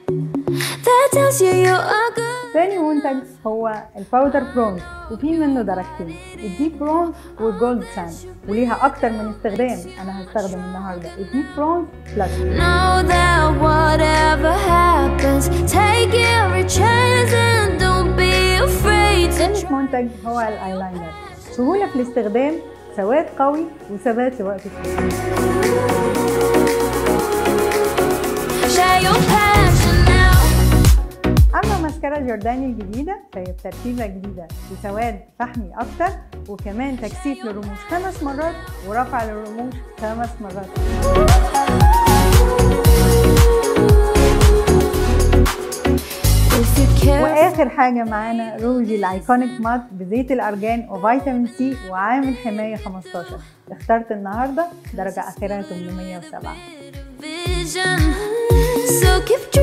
that tells you you're a good. تاني منتج هو الباودر برونز وفي منه درجتين الديب برونز والجولد ساند وليها اكتر من استخدام انا هستخدم النهارده الديب برونز بلس Know that whatever happens, take every chance and don't be afraid to ثالث منتج هو الايلاينر سهولة في الاستخدام سواد قوي وثبات لوقت التصوير share your passion now. اما ماسكارا جورداني الجديدة فهي بتركيبة جديدة بسواد فحمي اكتر وكمان تكثيف للرموش خمس مرات ورفع للرموش خمس مرات If you care, واخر حاجة معانا روجي الايكونيك مات بزيت الارجان وفيتامين سي وعامل حماية 15 اخترت النهاردة درجة اخرها 807 vision. So keep